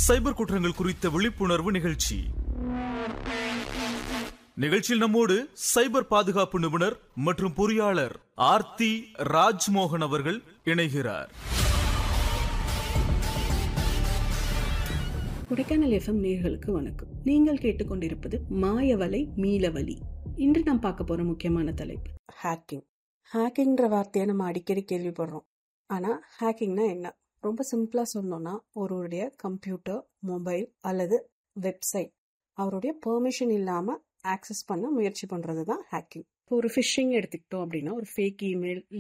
சைபர் குற்றங்கள் குறித்த விழிப்புணர்வு நிகழ்ச்சி நிகழ்ச்சியில் நம்மோடு சைபர் பாதுகாப்பு நிபுணர் மற்றும் பொறியாளர் ஆர்த்தி ராஜ்மோகன் அவர்கள் இணைகிறார் கொடைக்கானல் எஃப்எம் நேர்களுக்கு வணக்கம் நீங்கள் கேட்டுக்கொண்டிருப்பது மாயவலை மீளவலி இன்று நாம் பார்க்க போற முக்கியமான தலைப்பு ஹேக்கிங் ஹேக்கிங்ன்ற வார்த்தையை நம்ம அடிக்கடி கேள்விப்படுறோம் ஆனால் ஹேக்கிங்னா என்ன ரொம்ப சிம்பிளாக சொன்னோம்னா ஒருவருடைய கம்ப்யூட்டர் மொபைல் அல்லது வெப்சைட் அவருடைய பெர்மிஷன் இல்லாமல் ஆக்சஸ் பண்ண முயற்சி பண்ணுறது தான் ஹேக்கிங் இப்போ ஒரு ஃபிஷிங் எடுத்துக்கிட்டோம் அப்படின்னா ஒரு ஃபேக் இமெயில்